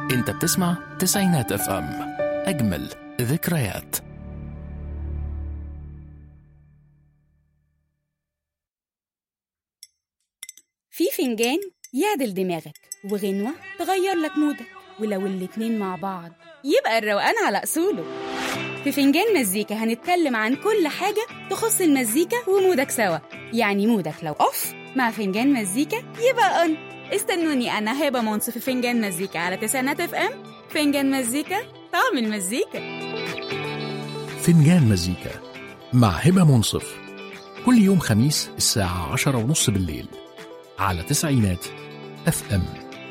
انت بتسمع تسعينات اف ام اجمل ذكريات في فنجان يعدل دماغك وغنوة تغير لك مودك ولو الاتنين مع بعض يبقى الروقان على أصوله في فنجان مزيكا هنتكلم عن كل حاجة تخص المزيكا ومودك سوا يعني مودك لو أوف مع فنجان مزيكا يبقى أون استنوني أنا هبة منصف في فنجان مزيكا على تسعينات اف ام فنجان مزيكا طعم المزيكا فنجان مزيكا مع هبة منصف كل يوم خميس الساعة عشرة ونص بالليل على تسعينات اف ام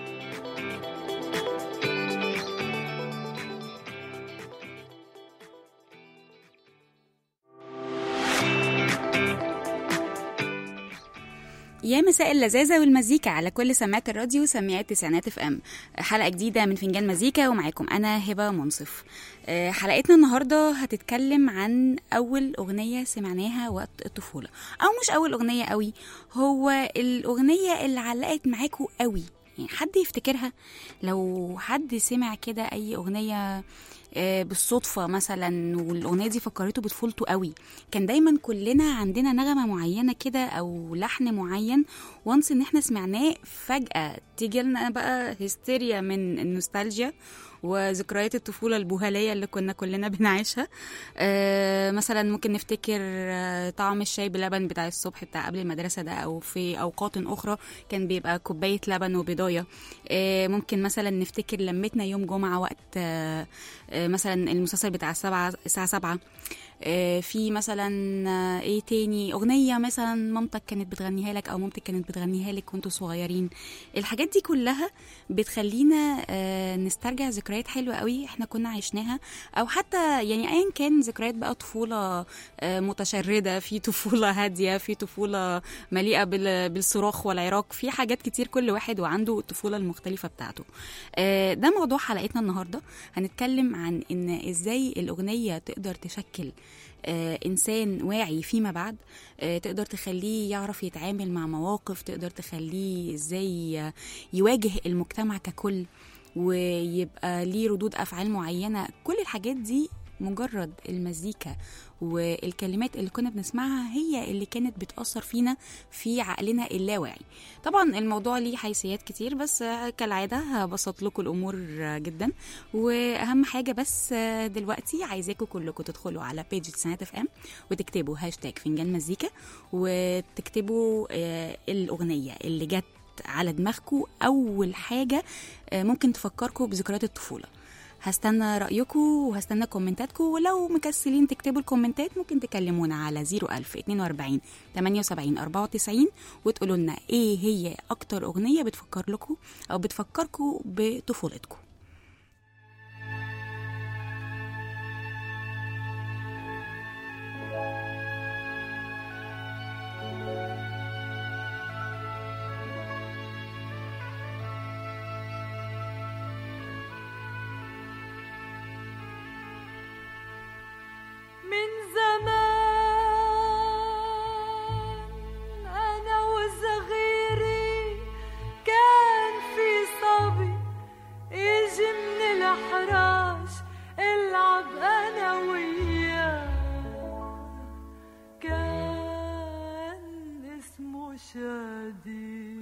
يا مساء اللذاذة والمزيكا على كل سماعات الراديو وسماعات تسعينات اف ام حلقة جديدة من فنجان مزيكا ومعاكم أنا هبة منصف آه، حلقتنا النهاردة هتتكلم عن أول أغنية سمعناها وقت الطفولة أو مش أول أغنية قوي هو الأغنية اللي علقت معاكوا قوي يعني حد يفتكرها لو حد سمع كده أي أغنية آه، بالصدفة مثلا والأغنية دي فكرته بطفولته قوي كان دايما كلنا عندنا نغمة معينة كده أو لحن معين وانس إن احنا سمعناه فجأة تيجي لنا بقى هستيريا من النوستالجيا وذكريات الطفولة البهلية اللي كنا كلنا بنعيشها آه مثلا ممكن نفتكر آه طعم الشاي بلبن بتاع الصبح بتاع قبل المدرسة ده أو في أوقات أخرى كان بيبقى كوباية لبن وبضاية آه ممكن مثلا نفتكر لمتنا يوم جمعة وقت آه آه مثلا المسلسل بتاع السبعة الساعة سبعة آه، في مثلا آه، ايه تاني اغنيه مثلا مامتك كانت بتغنيها لك او مامتك كانت بتغنيها لك وانتوا صغيرين الحاجات دي كلها بتخلينا آه، نسترجع ذكريات حلوه قوي احنا كنا عشناها او حتى يعني ايا كان ذكريات بقى طفوله آه، متشرده في طفوله هاديه في طفوله مليئه بال- بالصراخ والعراق في حاجات كتير كل واحد وعنده الطفوله المختلفه بتاعته آه، ده موضوع حلقتنا النهارده هنتكلم عن ان ازاي الاغنيه تقدر تشكل آه، انسان واعي فيما بعد آه، تقدر تخليه يعرف يتعامل مع مواقف تقدر تخليه ازاي آه، يواجه المجتمع ككل ويبقى ليه ردود افعال معينه كل الحاجات دي مجرد المزيكا والكلمات اللي كنا بنسمعها هي اللي كانت بتأثر فينا في عقلنا اللاواعي طبعا الموضوع ليه حيثيات كتير بس آه، كالعادة هبسط لكم الأمور آه، جدا وأهم حاجة بس آه، دلوقتي عايزاكم كلكم تدخلوا على بيج سنات اف ام وتكتبوا هاشتاج فنجان مزيكا وتكتبوا آه، الأغنية اللي جت على دماغكم أول حاجة آه، ممكن تفكركم بذكريات الطفولة هستنى رأيكم وهستنى كومنتاتكم ولو مكسلين تكتبوا الكومنتات ممكن تكلمونا على 01000 42 78 94 وتقولوا لنا ايه هي اكتر اغنية بتفكر لكم او بتفكركم بطفولتكم من زمان أنا وصغيري كان في صبي يجي من الحراش العب أنا وياه كان اسمه شادي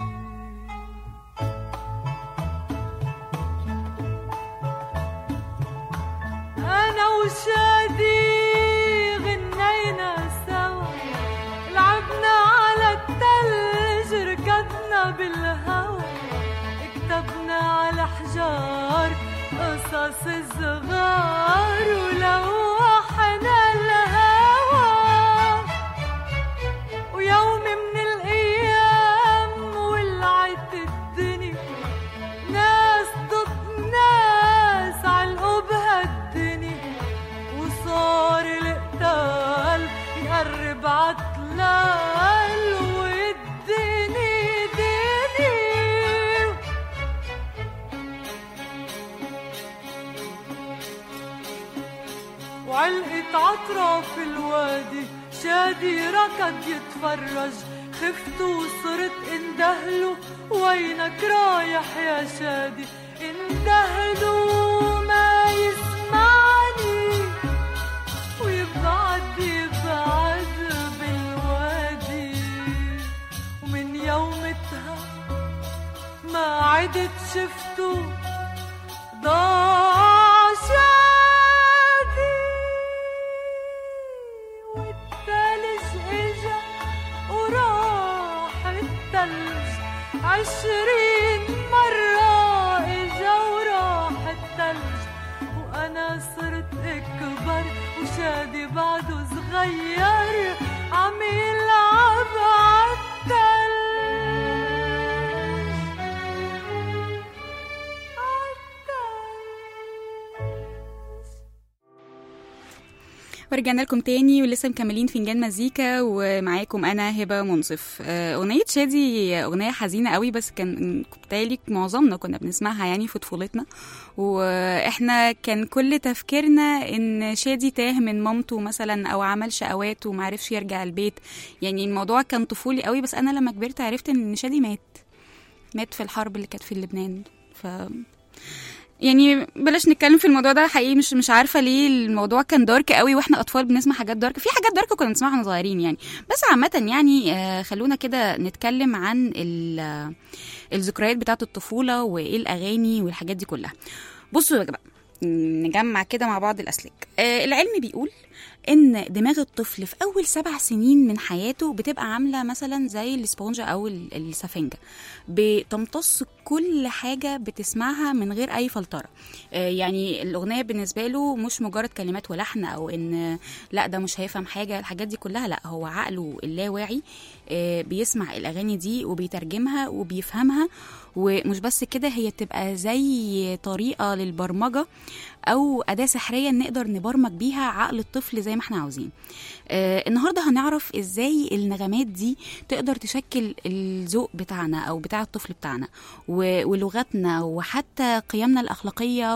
أنا وشادي غنينا سوا لعبنا على التلج ركضنا بالهوا كتبنا على حجار قصص صغار ولوحنا الهوا ويوم من الأيام ولعت الدنيا ناس ضد ناس علقوا بهالدنيا وصار القتال يقرب عطلال والدنيا دنيا وعلقت عطرة في الوادي شادي ركض يتفرج خفت وصرت اندهله وينك رايح يا شادي اندهله ما يسمعني ويبعد يبعد بالوادي ومن يومتها ما عدت شفته ضاع شادي والتلج اجا وراح التلج عشرين مرة اجا وراح التلج وانا صرت اكبر وشادي بعده صغير عم يلعب عالتلج ورجعنا لكم تاني ولسه مكملين فنجان مزيكا ومعاكم انا هبه منصف آه، اغنيه شادي اغنيه حزينه قوي بس كان بالتالي معظمنا كنا بنسمعها يعني في طفولتنا واحنا كان كل تفكيرنا ان شادي تاه من مامته مثلا او عمل شقوات ومعرفش يرجع البيت يعني الموضوع كان طفولي قوي بس انا لما كبرت عرفت ان شادي مات مات في الحرب اللي كانت في لبنان ف يعني بلاش نتكلم في الموضوع ده حقيقي مش مش عارفه ليه الموضوع كان دارك قوي واحنا اطفال بنسمع حاجات دارك في حاجات دارك كنا بنسمعها واحنا صغيرين يعني بس عامه يعني آه، خلونا كده نتكلم عن ال- آه، الذكريات بتاعه الطفوله وايه الاغاني والحاجات دي كلها بصوا يا جماعه نجمع كده مع بعض الاسلاك آه العلم بيقول ان دماغ الطفل في اول سبع سنين من حياته بتبقى عامله مثلا زي الاسبونجه او ال- السفنجه بتمتص كل حاجه بتسمعها من غير اي فلتره آه يعني الاغنيه بالنسبه له مش مجرد كلمات ولحن او ان لا ده مش هيفهم حاجه الحاجات دي كلها لا هو عقله اللاواعي آه بيسمع الاغاني دي وبيترجمها وبيفهمها ومش بس كده هي بتبقى زي طريقه للبرمجه او اداه سحريه نقدر نبرمج بيها عقل الطفل زي ما احنا عاوزين آه النهارده هنعرف ازاي النغمات دي تقدر تشكل الذوق بتاعنا او بتاع الطفل بتاعنا و- ولغتنا وحتى قيمنا الاخلاقيه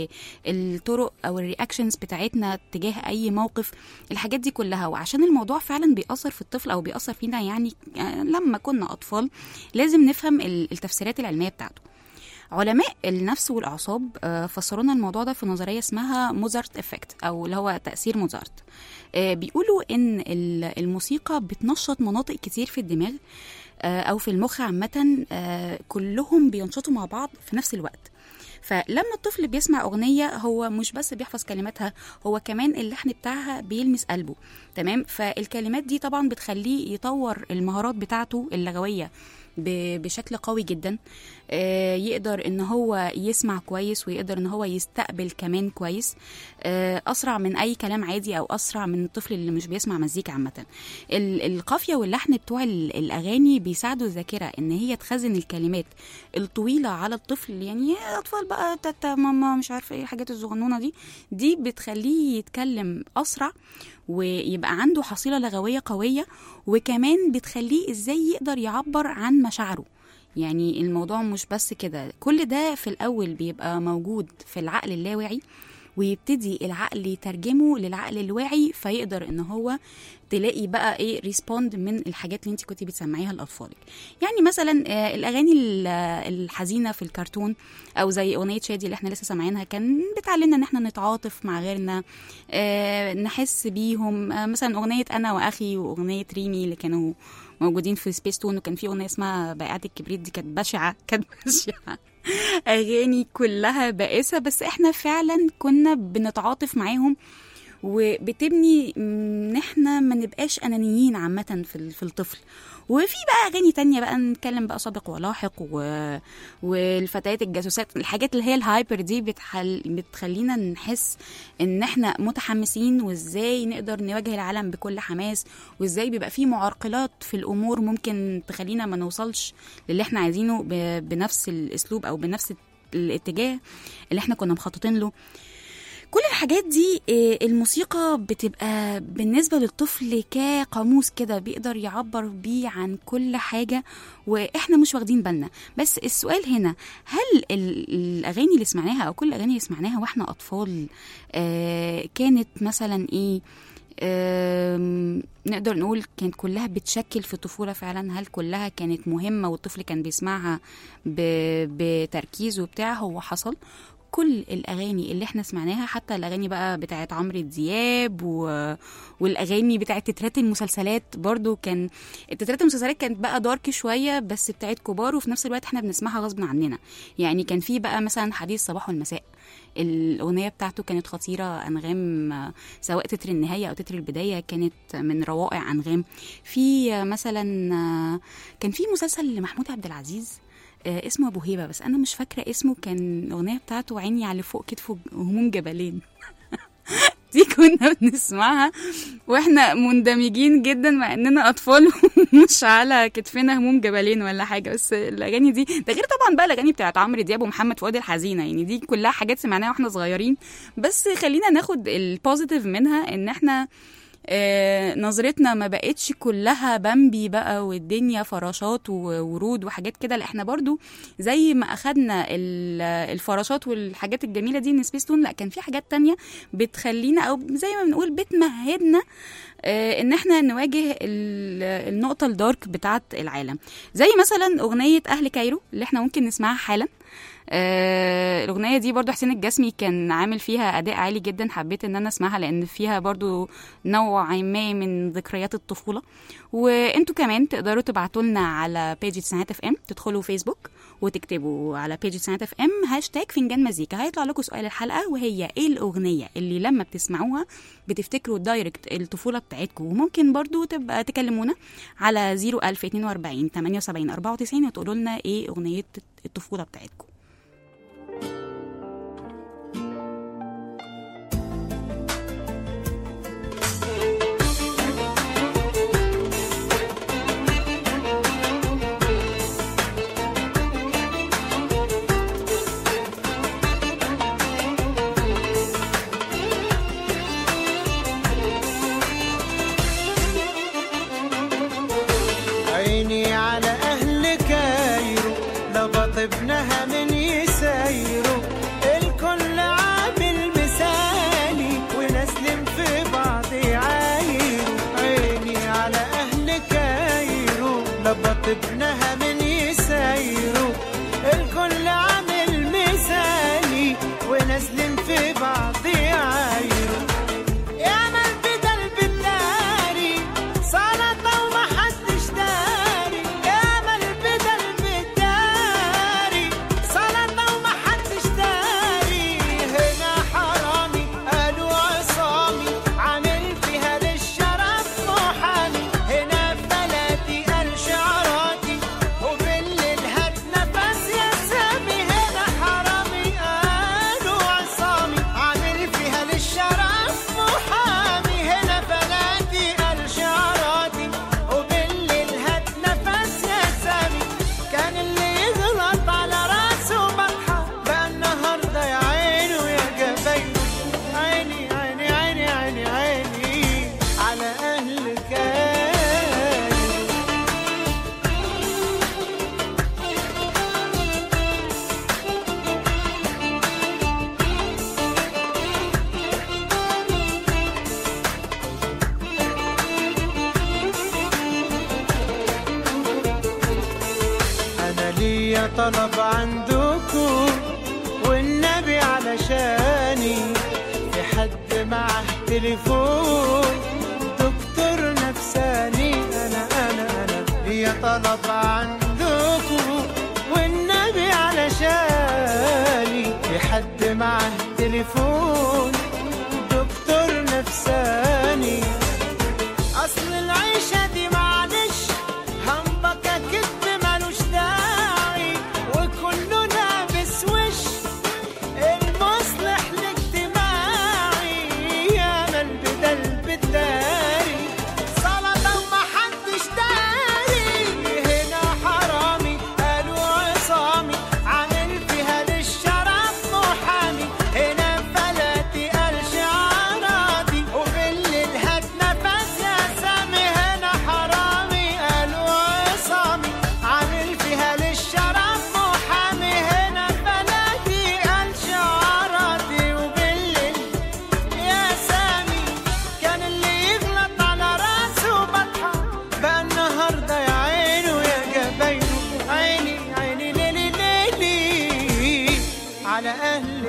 والطرق او الرياكشنز بتاعتنا تجاه اي موقف الحاجات دي كلها وعشان الموضوع فعلا بيأثر في الطفل او بيأثر فينا يعني آه، لما كنا اطفال لازم نفهم ال- التفسيرات العلميه بتاعته علماء النفس والاعصاب آه، فسروا لنا الموضوع ده في نظريه اسمها موزارت افكت او اللي هو تاثير موزارت آه، بيقولوا ان ال- الموسيقى بتنشط مناطق كتير في الدماغ آه، او في المخ عامه آه، كلهم بينشطوا مع بعض في نفس الوقت فلما الطفل بيسمع أغنية هو مش بس بيحفظ كلماتها هو كمان اللحن بتاعها بيلمس قلبه تمام فالكلمات دي طبعا بتخليه يطور المهارات بتاعته اللغوية ب- بشكل قوي جدا آه، يقدر ان هو يسمع كويس ويقدر ان هو يستقبل كمان كويس آه، اسرع من اي كلام عادي او اسرع من الطفل اللي مش بيسمع مزيكا عامه ال- القافيه واللحن بتوع ال- الاغاني بيساعدوا الذاكره ان هي تخزن الكلمات الطويله على الطفل يعني اطفال بقى تاتا ماما مش عارفه ايه الحاجات الصغنونه دي دي بتخليه يتكلم اسرع ويبقى عنده حصيله لغويه قويه وكمان بتخليه ازاي يقدر يعبر عن مشاعره يعني الموضوع مش بس كده كل ده في الاول بيبقى موجود في العقل اللاواعي ويبتدي العقل يترجمه للعقل الواعي فيقدر ان هو تلاقي بقى ايه ريسبوند من الحاجات اللي انت كنت بتسمعيها لاطفالك يعني مثلا آه، الاغاني ال- الحزينه في الكرتون او زي اغنيه شادي اللي احنا لسه سامعينها كان بتعلمنا ان احنا نتعاطف مع غيرنا آه، نحس بيهم آه، مثلا اغنيه انا واخي واغنيه ريمي اللي كانوا موجودين في سبيس تون وكان في اغنيه اسمها بائعه الكبريت دي كانت بشعه كانت بشعه اغاني كلها بائسه بس احنا فعلا كنا بنتعاطف معاهم وبتبني ان احنا ما نبقاش انانيين عامه في ال- في الطفل وفي بقى اغاني تانية بقى نتكلم بقى سابق ولاحق و... والفتيات الجاسوسات الحاجات اللي هي الهايبر دي بتحل... بتخلينا نحس ان احنا متحمسين وازاي نقدر نواجه العالم بكل حماس وازاي بيبقى في معرقلات في الامور ممكن تخلينا ما نوصلش للي احنا عايزينه ب... بنفس الاسلوب او بنفس الاتجاه اللي احنا كنا مخططين له كل الحاجات دي آه، الموسيقى بتبقى بالنسبة للطفل كقاموس كده بيقدر يعبر بيه عن كل حاجة واحنا مش واخدين بالنا بس السؤال هنا هل ال- الاغاني اللي سمعناها او كل الاغاني اللي سمعناها واحنا اطفال آه، كانت مثلا ايه آم، نقدر نقول كانت كلها بتشكل في الطفولة فعلا هل كلها كانت مهمة والطفل كان بيسمعها ب- بتركيز وبتاع هو حصل كل الاغاني اللي احنا سمعناها حتى الاغاني بقى بتاعت عمرو دياب و... والاغاني بتاعت تترات المسلسلات برضو كان تترات المسلسلات كانت بقى دارك شويه بس بتاعت كبار وفي نفس الوقت احنا بنسمعها غصب عننا يعني كان في بقى مثلا حديث صباح والمساء الاغنيه بتاعته كانت خطيره انغام آه، سواء تتر النهايه او تتر البدايه كانت من روائع انغام في آه، مثلا آه، كان في مسلسل لمحمود عبد العزيز آه، اسمه ابو هيبه بس انا مش فاكره اسمه كان الاغنيه بتاعته عيني على اللي فوق كتفه هموم جبلين دي كنا بنسمعها واحنا مندمجين جدا مع اننا اطفال مش على كتفنا هموم جبلين ولا حاجه بس الاغاني دي ده غير طبعا بقى الاغاني بتاعت عمرو دياب ومحمد فؤاد الحزينه يعني دي كلها حاجات سمعناها واحنا صغيرين بس خلينا ناخد البوزيتيف منها ان احنا آه، نظرتنا ما بقتش كلها بامبي بقى والدنيا فراشات وورود وحاجات كده لا احنا برضو زي ما اخدنا ال- الفراشات والحاجات الجميله دي من سبيستون لا كان في حاجات تانية بتخلينا او زي ما بنقول بتمهدنا آه، ان احنا نواجه ال- النقطه الدارك بتاعه العالم زي مثلا اغنيه اهل كايرو اللي احنا ممكن نسمعها حالا آه، الاغنيه دي برضو حسين الجسمي كان عامل فيها اداء عالي جدا حبيت ان انا اسمعها لان فيها برضو نوع ما من ذكريات الطفوله وانتوا كمان تقدروا تبعتوا لنا على بيج سنات اف ام تدخلوا فيسبوك وتكتبوا على بيج سنات اف ام هاشتاج فنجان مزيكا هيطلع لكم سؤال الحلقه وهي ايه الاغنيه اللي لما بتسمعوها بتفتكروا دايركت الطفوله بتاعتكم وممكن برضو تبقى تكلمونا على 01042 78 94 وتقولوا لنا ايه اغنيه الطفوله بتاعتكم عيني على أهل كايرو لبط ابنها من يسايرو الكل عامل مثالي ونسلم في بعض يعايرو عيني على أهل كايرو لبط ابنها من يسايرو الكل عامل مثالي ونسلم في بعض يعايرو يا من بدل بالداري سلطة وما حدش داري يا من بدل بالداري سلطة وما حدش داري هنا حرامي قالوا عصامي عامل فيها للشرف محامي هنا في بلدي قال شعراتي وبالليل هات نفس يا سامي هنا حرامي قالوا عصامي عامل فيها للشرف محامي هنا بلدي قال شعراتي وبالليل هات نفس يا سامي كان اللي يغلط على راسه بطحة بقى النهارده يا عيني ويا جبينه عيني عيني عيني عيني عيني على أهل كايرو أنا ليا طلب عندكم والنبي علشاني في حد معه تليفون دكتور نفساني أنا أنا أنا ليا طلب عندكم والنبي علشاني في حد معه تليفون دكتور نفساني اصل العيشة دي معلش همبكة كدب ملوش داعي وكله لابس وش المصلح الاجتماعي يا من بدل بالداري سلطة وما حدش داري هنا حرامي قالوا عصامي عامل فيها للشرف محامي هنا بلد على أهل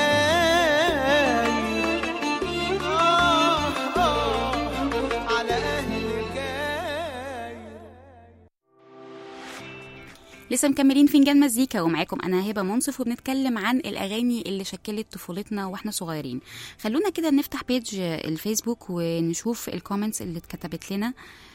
كاير آه آه على أهل كاير لسه مكملين فنجان مزيكا ومعاكم انا هبه منصف وبنتكلم عن الاغاني اللي شكلت طفولتنا واحنا صغيرين خلونا كده نفتح بيج الفيسبوك ونشوف الكومنتس اللي اتكتبت لنا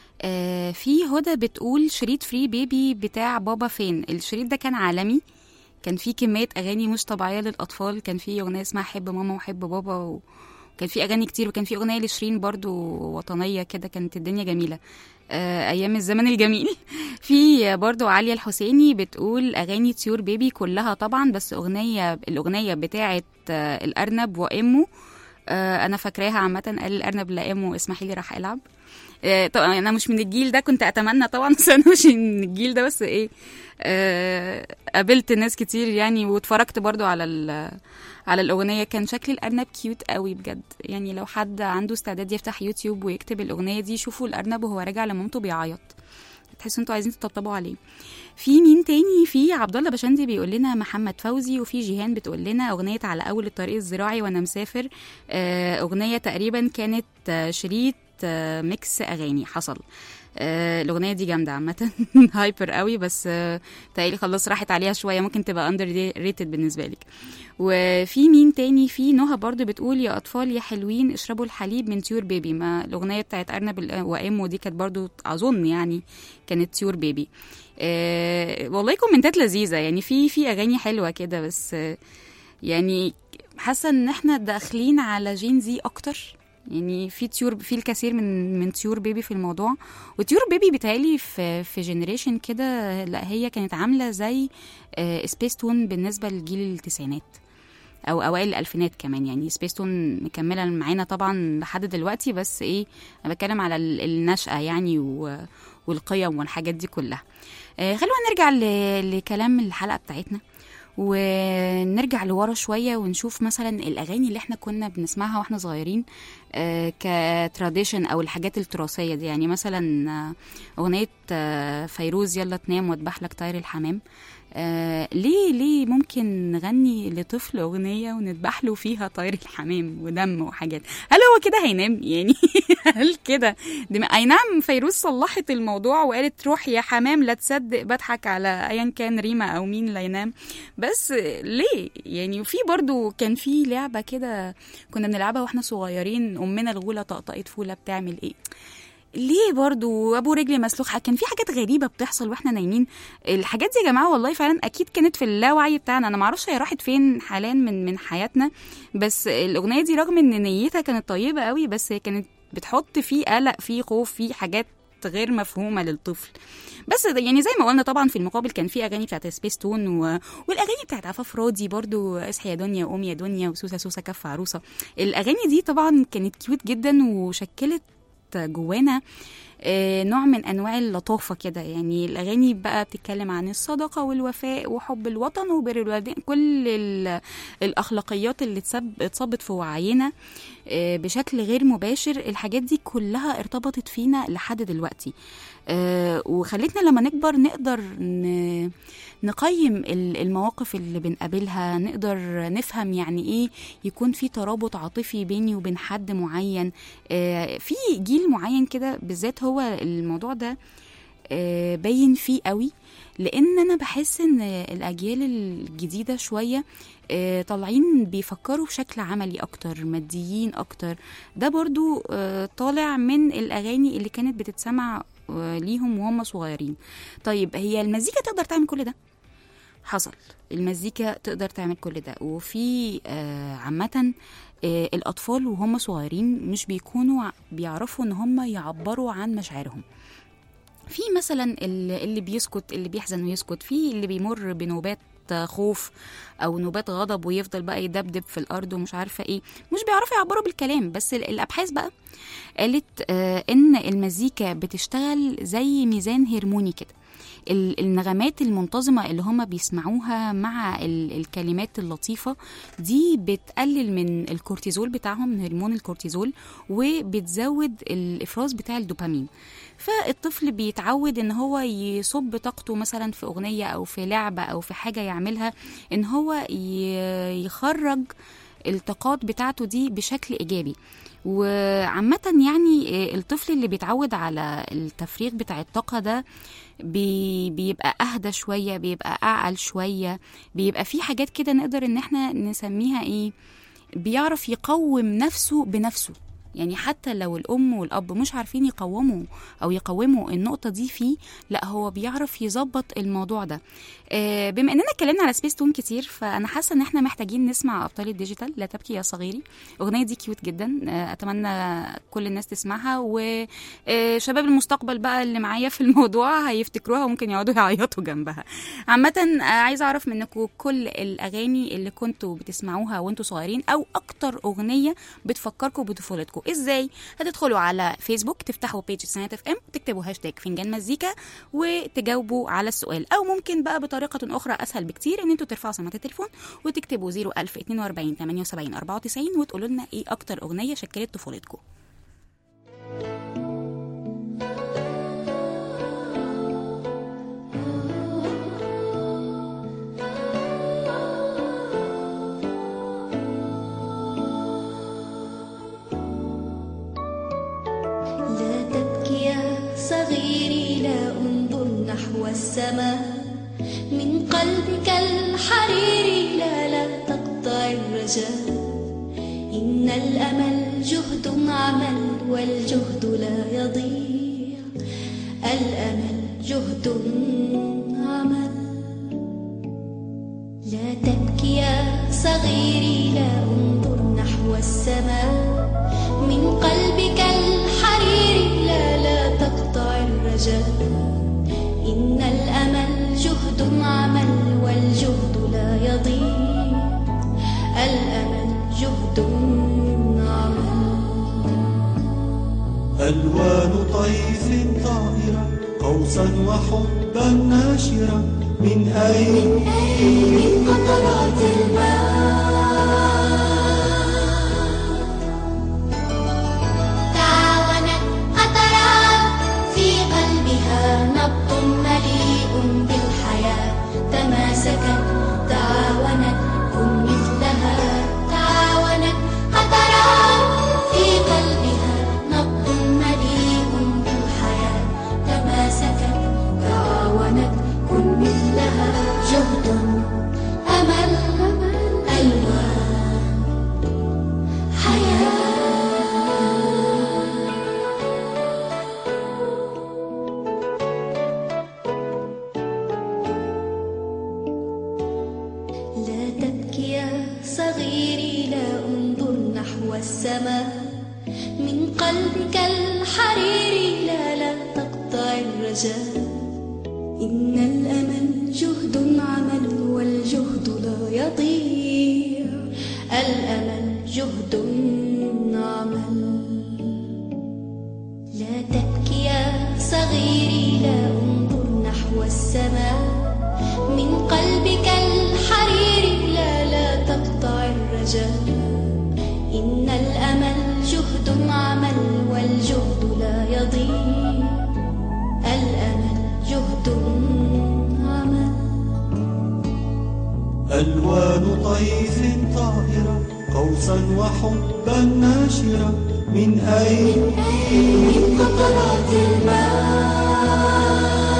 آه في هدى بتقول شريط فري بيبي بتاع بابا فين الشريط ده كان عالمي كان فيه كمية أغاني مش طبيعية للأطفال كان فيه أغنية اسمها حب ماما وحب بابا وكان فيه أغاني كتير وكان فيه أغنية لشيرين برضو وطنية كده كانت الدنيا جميلة آه، أيام الزمن الجميل في برضو عليا الحسيني بتقول أغاني طيور بيبي كلها طبعا بس أغنية الأغنية بتاعة آه، الأرنب وأمه آه، أنا فاكراها عامة قال الأرنب لا أمه اسمحي لي راح ألعب آه، طبعا انا مش من الجيل ده كنت اتمنى طبعا بس انا مش من الجيل ده بس ايه آه، قابلت ناس كتير يعني واتفرجت برضو على ال- على الاغنيه كان شكل الارنب كيوت قوي بجد يعني لو حد عنده استعداد يفتح يوتيوب ويكتب الاغنيه دي شوفوا الارنب وهو راجع لمامته بيعيط تحسوا انتوا عايزين تطبطبوا عليه في مين تاني في عبد الله بشندي بيقول لنا محمد فوزي وفي جيهان بتقول لنا اغنيه على اول الطريق الزراعي وانا مسافر آه، اغنيه تقريبا كانت آه، شريط آه، ميكس اغاني حصل آه، الاغنيه دي جامده عامه هايبر قوي بس آه، تقريبا خلاص راحت عليها شويه ممكن تبقى اندر ريتد بالنسبه لك وفي مين تاني في نهى برضو بتقول يا اطفال يا حلوين اشربوا الحليب من طيور بيبي ما الاغنيه بتاعت ارنب ال- وامه دي كانت برضو اظن يعني كانت طيور بيبي آه والله كومنتات لذيذه يعني في في اغاني حلوه كده بس آه يعني حاسه ان احنا داخلين على جين زي اكتر يعني في طيور في الكثير من من طيور بيبي في الموضوع وطيور بيبي بيتهيألي في في جنريشن كده لا هي كانت عامله زي سبيس تون بالنسبه لجيل التسعينات او اوائل الالفينات كمان يعني سبيس تون مكمله معانا طبعا لحد دلوقتي بس ايه انا بتكلم على ال- النشأة يعني و والقيم والحاجات دي كلها آه، خلونا نرجع ل- لكلام الحلقه بتاعتنا ونرجع لورا شويه ونشوف مثلا الاغاني اللي احنا كنا بنسمعها واحنا صغيرين آه، كتراديشن او الحاجات التراثيه دي يعني مثلا آه، اغنيه آه، فيروز يلا تنام واذبح لك طير الحمام آه ليه ليه ممكن نغني لطفل اغنيه ونذبح له فيها طير الحمام ودم وحاجات هل هو كده هينام يعني هل كده دم... اي نعم فيروز صلحت الموضوع وقالت روح يا حمام لا تصدق بضحك على ايا كان ريما او مين لا ينام بس ليه يعني وفي برضو كان في لعبه كده كنا بنلعبها واحنا صغيرين امنا الغوله طقطقت فوله بتعمل ايه ليه برضو ابو رجلي مسلوخ كان في حاجات غريبه بتحصل واحنا نايمين الحاجات دي يا جماعه والله فعلا اكيد كانت في اللاوعي بتاعنا انا معرفش هي راحت فين حاليا من من حياتنا بس الاغنيه دي رغم ان نيتها كانت طيبه قوي بس هي كانت بتحط فيه قلق فيه خوف فيه حاجات غير مفهومه للطفل بس ده يعني زي ما قلنا طبعا في المقابل كان في اغاني بتاعت سبيس تون و... والاغاني بتاعت عفاف راضي برضو اصحي يا دنيا وقومي يا دنيا وسوسه سوسه كف عروسه الاغاني دي طبعا كانت كيوت جدا وشكلت جوانا آه، نوع من انواع اللطافه كده يعني الاغاني بقى بتتكلم عن الصداقه والوفاء وحب الوطن وبر الوالدين كل ال- الاخلاقيات اللي اتسب- اتصبت في وعينا آه، بشكل غير مباشر الحاجات دي كلها ارتبطت فينا لحد دلوقتي آه، وخلتنا لما نكبر نقدر ن- نقيم ال- المواقف اللي بنقابلها نقدر نفهم يعني ايه يكون في ترابط عاطفي بيني وبين حد معين آه، في جيل معين كده بالذات هو الموضوع ده آه، باين فيه قوي لان انا بحس ان الاجيال الجديده شويه آه، طالعين بيفكروا بشكل عملي اكتر ماديين اكتر ده برضو آه، طالع من الاغاني اللي كانت بتتسمع آه، ليهم وهم صغيرين طيب هي المزيكا تقدر تعمل كل ده حصل المزيكا تقدر تعمل كل ده وفي آه، عامة آه، الأطفال وهم صغيرين مش بيكونوا ع- بيعرفوا إن هم يعبروا عن مشاعرهم في مثلا ال- اللي بيسكت اللي بيحزن ويسكت في اللي بيمر بنوبات خوف او نوبات غضب ويفضل بقى يدبدب في الارض ومش عارفه ايه مش بيعرفوا يعبروا بالكلام بس ال- الابحاث بقى قالت آه ان المزيكا بتشتغل زي ميزان هرموني كده ال- النغمات المنتظمة اللي هم بيسمعوها مع ال- الكلمات اللطيفة دي بتقلل من الكورتيزول بتاعهم من هرمون الكورتيزول وبتزود الإفراز بتاع الدوبامين فالطفل بيتعود ان هو يصب طاقته مثلا في اغنيه او في لعبه او في حاجه يعملها ان هو ي- يخرج الطاقات بتاعته دي بشكل ايجابي وعامة يعني آه، الطفل اللي بيتعود على التفريغ بتاع الطاقة ده بي بيبقى أهدى شوية بيبقى أعقل شوية بيبقى في حاجات كده نقدر إن احنا نسميها إيه بيعرف يقوم نفسه بنفسه يعني حتى لو الأم والأب مش عارفين يقوموا أو يقوموا النقطة دي فيه لا هو بيعرف يظبط الموضوع ده آه، بما إننا اتكلمنا على سبيس تون كتير فأنا حاسة إن احنا محتاجين نسمع أبطال الديجيتال لا تبكي يا صغيري الأغنية دي كيوت جدا آه، أتمنى كل الناس تسمعها وشباب المستقبل بقى اللي معايا في الموضوع هيفتكروها وممكن يقعدوا يعيطوا جنبها عامة آه، عايزة أعرف منكم كل الأغاني اللي كنتوا بتسمعوها وانتوا صغيرين أو أكتر أغنية بتفكركم بطفولتكم ازاي هتدخلوا على فيسبوك تفتحوا بيج سنات اف ام وتكتبوا هاشتاج فنجان مزيكا وتجاوبوا على السؤال او ممكن بقى بطريقه اخرى اسهل بكتير ان انتوا ترفعوا سماعه التليفون وتكتبوا 01042 78 94 وتقولوا لنا ايه اكتر اغنيه شكلت طفولتكم لا تبكي يا صغيري لا انظر نحو السماء من قلبك الحريري لا لا تقطع الرجاء إن الأمل جهد عمل والجهد لا يضيع الأمل جهد عمل لا تبكي يا صغيري لا انظر نحو السماء من قلبك الحريري لا لا تقطع الرجاء إن الأمل جهد عمل والجهد لا يضيع الأمل جهد عمل ألوان طيف طائرة قوسا وحبا ناشرا من أين من قطرات الماء تعاونت قطرات في قلبها نبض مليء بالحياة تماسكت تعاونت كن مثلها تعاونت قطرات في قلبها نبض مليء بالحياة تماسكت تعاونت كن مثلها جهد أمل ألوان حياة لا تبكي يا صغيري لا انظر نحو السماء من قلبك الحريري لا لا تقطع الرجاء إن الأمل جهد عمل والجهد لا يضيع الأمل جهد عمل لا تبكي يا صغيري لا انظر نحو السماء من قلبك الحريري لا لا تقطع الرجاء إن الأمل جهد عمل والجهد لا يضيع الأمل جهد عمل ألوان طيف طائرة قوسا وحبا ناشرا من أين من قطرات الماء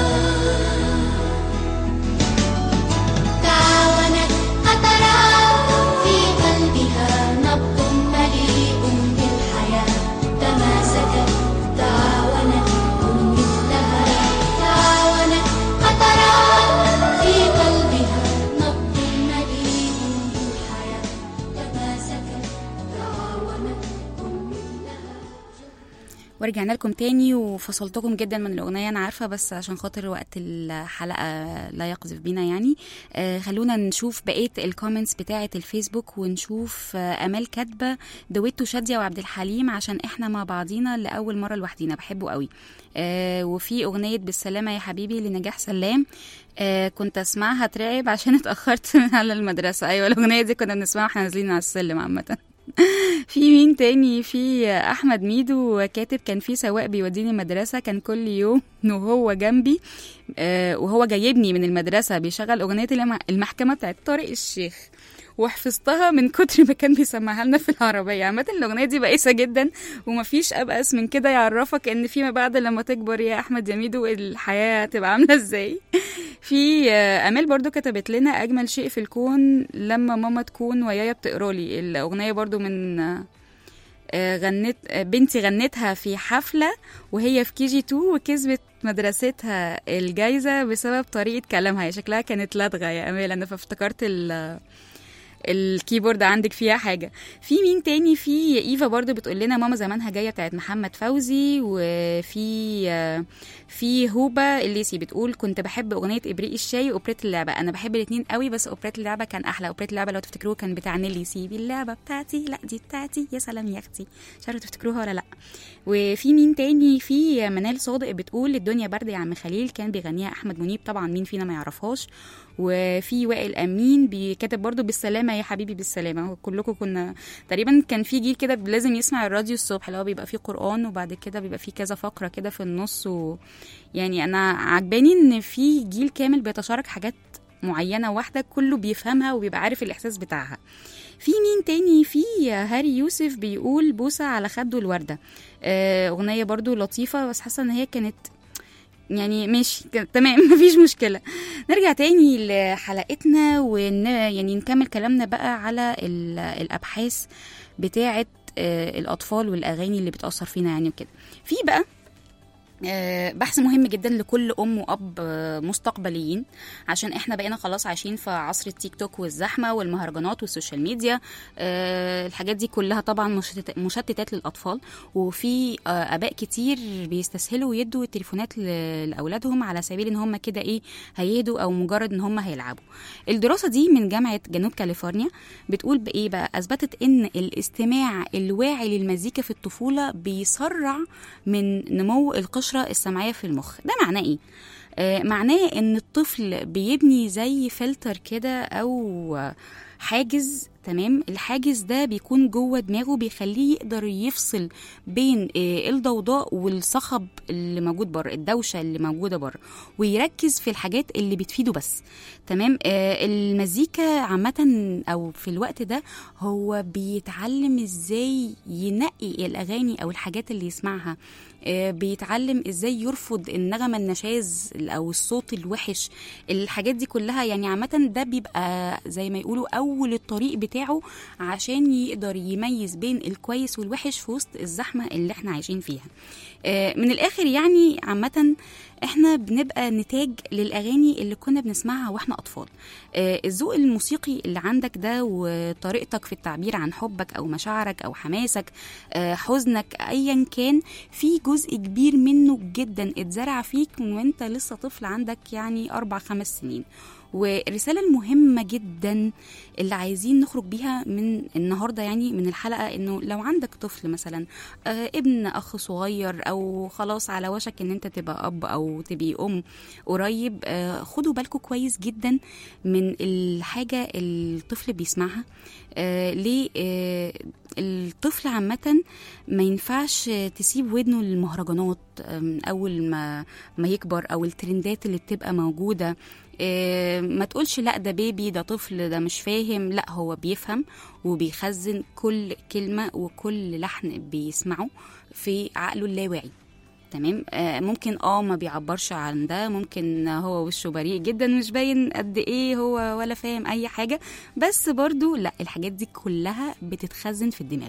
تعاونت قطرات في قلبها نبض مليء بالحياة تماسكت تعاونت كن مثلها تعاونت قطرات في قلبها نبض مليء بالحياة تماسكت تعاونت كن مثلها ورجعنا لكم تاني وفصلتكم جدا من الأغنية أنا عارفة بس عشان خاطر وقت الحلقة لا يقذف بينا يعني آه خلونا نشوف بقية الكومنتس بتاعة الفيسبوك ونشوف آه أمال كاتبة دويتو شادية وعبد الحليم عشان إحنا مع بعضينا لأول مرة لوحدينا بحبه قوي آه وفي أغنية بالسلامة يا حبيبي لنجاح سلام آه كنت اسمعها ترعب عشان اتأخرت على المدرسة أيوة الأغنية دي كنا بنسمعها واحنا نازلين على السلم عامة في مين تاني في احمد ميدو كاتب كان في سواق بيوديني المدرسه كان كل يوم وهو جنبي آه، وهو جايبني من المدرسه بيشغل اغنيه الم- المحكمه بتاعت طارق الشيخ وحفظتها من كتر ما كان بيسمعها لنا في العربيه عامه الاغنيه دي بائسه جدا ومفيش ابأس من كده يعرفك ان فيما بعد لما تكبر يا احمد يا ميدو الحياه هتبقى عامله ازاي في آه، امال برضو كتبت لنا اجمل شيء في الكون لما ماما تكون ويايا بتقرالي الاغنيه برضو من آه، آه، غنت آه، بنتي غنتها في حفله وهي في كي جي 2 وكسبت مدرستها الجايزه بسبب طريقه كلامها هي شكلها كانت لدغه يا امال انا فافتكرت ال الكيبورد عندك فيها حاجه في مين تاني في ايفا برضو بتقول لنا ماما زمانها جايه بتاعت محمد فوزي وفي آه، في هوبا الليسي بتقول كنت بحب اغنيه ابريق الشاي واوبريت اللعبه انا بحب الاثنين قوي بس اوبريت اللعبه كان احلى اوبريت اللعبه لو تفتكروه كان بتاع نيلي سيبي اللعبه بتاعتي لا دي بتاعتي يا سلام يا اختي مش عارفه تفتكروها ولا لا وفي مين تاني في منال صادق بتقول الدنيا برد يا عم خليل كان بيغنيها احمد منيب طبعا مين فينا ما يعرفهاش وفي وائل امين بيكتب برضو بالسلامه يا حبيبي بالسلامه كلكم كنا تقريبا كان في جيل كده لازم يسمع الراديو الصبح اللي هو بيبقى فيه قران وبعد كده بيبقى فيه كذا فقره كده في النص و يعني انا عجباني ان في جيل كامل بيتشارك حاجات معينه واحده كله بيفهمها وبيبقى عارف الاحساس بتاعها في مين تاني في هاري يوسف بيقول بوسه على خده الورده آه، اغنيه برضو لطيفه بس حاسه ان هي كانت يعني ماشي ك- تمام مفيش مشكله نرجع تاني لحلقتنا ون يعني نكمل كلامنا بقى على ال- الابحاث بتاعه آه، الاطفال والاغاني اللي بتاثر فينا يعني وكده في بقى آه، بحث مهم جدا لكل ام واب آه، مستقبليين عشان احنا بقينا خلاص عايشين في عصر التيك توك والزحمه والمهرجانات والسوشيال ميديا آه، الحاجات دي كلها طبعا مشتت- مشتتات للاطفال وفي آه، اباء كتير بيستسهلوا يدوا التليفونات ل- لاولادهم على سبيل ان هم كده ايه هيهدوا او مجرد ان هم هيلعبوا الدراسه دي من جامعه جنوب كاليفورنيا بتقول بايه بقى اثبتت ان الاستماع الواعي للمزيكا في الطفوله بيسرع من نمو القشره السمعيه في المخ ده معناه ايه آه معناه ان الطفل بيبني زي فلتر كده او حاجز تمام الحاجز ده بيكون جوه دماغه بيخليه يقدر يفصل بين آه، الضوضاء والصخب اللي موجود بره الدوشه اللي موجوده بره ويركز في الحاجات اللي بتفيده بس تمام آه، المزيكا عامه او في الوقت ده هو بيتعلم ازاي ينقي الاغاني او الحاجات اللي يسمعها آه، بيتعلم ازاي يرفض النغمه النشاز او الصوت الوحش الحاجات دي كلها يعني عامه ده بيبقى زي ما يقولوا اول الطريق بتاعه عشان يقدر يميز بين الكويس والوحش في وسط الزحمه اللي احنا عايشين فيها آه، من الاخر يعني عامه احنا بنبقى نتاج للاغاني اللي كنا بنسمعها واحنا اطفال آه، الذوق الموسيقي اللي عندك ده وطريقتك في التعبير عن حبك او مشاعرك او حماسك آه، حزنك ايا كان في جزء كبير منه جدا اتزرع فيك من وانت لسه طفل عندك يعني اربع خمس سنين والرسالة المهمة جدا اللي عايزين نخرج بيها من النهاردة يعني من الحلقة انه لو عندك طفل مثلا آه، ابن اخ صغير او خلاص على وشك ان انت تبقى اب او تبقي ام قريب آه، خدوا بالكم كويس جدا من الحاجة الطفل بيسمعها آه، ليه آه، الطفل عامة ما ينفعش تسيب ودنه للمهرجانات آم، أول ما ما يكبر أو الترندات اللي بتبقى موجودة آه، ما تقولش لا ده بيبي ده طفل ده مش فاهم لا هو بيفهم وبيخزن كل كلمة وكل لحن بيسمعه في عقله اللاواعي تمام آه ممكن اه ما بيعبرش عن ده ممكن هو وشه بريء جدا مش باين قد ايه هو ولا فاهم اي حاجه بس برضو لا الحاجات دي كلها بتتخزن في الدماغ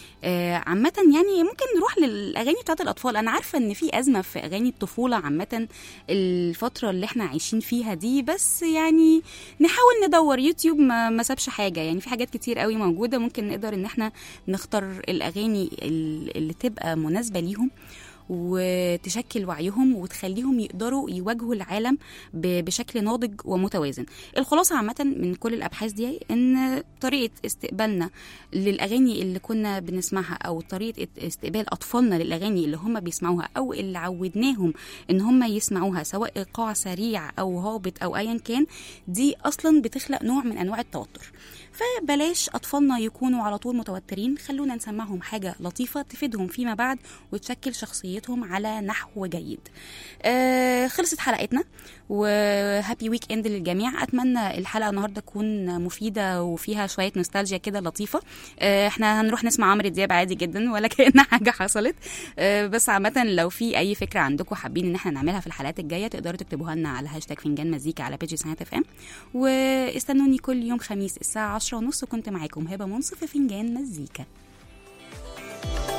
آه عامة يعني ممكن نروح للأغاني بتاعت الأطفال أنا عارفة إن في أزمة في أغاني الطفولة عامة الفترة اللي احنا عايشين فيها دي بس يعني نحاول ندور يوتيوب ما, ما سابش حاجة يعني في حاجات كتير قوي موجودة ممكن نقدر إن احنا نختار الأغاني ال- اللي تبقى مناسبة ليهم وتشكل وعيهم وتخليهم يقدروا يواجهوا العالم ب- بشكل ناضج ومتوازن الخلاصة عامة من كل الأبحاث دي إن طريقة استقبالنا للأغاني اللي كنا بنسمعها أو طريقة استقبال أطفالنا للأغاني اللي هم بيسمعوها أو اللي عودناهم إن هم يسمعوها سواء إيقاع سريع أو هابط أو أيا كان دي أصلا بتخلق نوع من أنواع التوتر فبلاش أطفالنا يكونوا على طول متوترين خلونا نسمعهم حاجة لطيفة تفيدهم فيما بعد وتشكل شخصيتهم على نحو جيد آه خلصت حلقتنا وهابي ويك اند للجميع اتمنى الحلقه النهارده تكون مفيده وفيها شويه نوستالجيا كده لطيفه آه احنا هنروح نسمع عمرو دياب عادي جدا ولا كأن حاجه حصلت آه بس عامه لو في اي فكره عندكم حابين ان احنا نعملها في الحلقات الجايه تقدروا تكتبوها لنا على هاشتاج فنجان مزيكا على بيجي سنات اف ام واستنوني كل يوم خميس الساعه 10 ونص كنت معاكم هبه منصف في فنجان مزيكا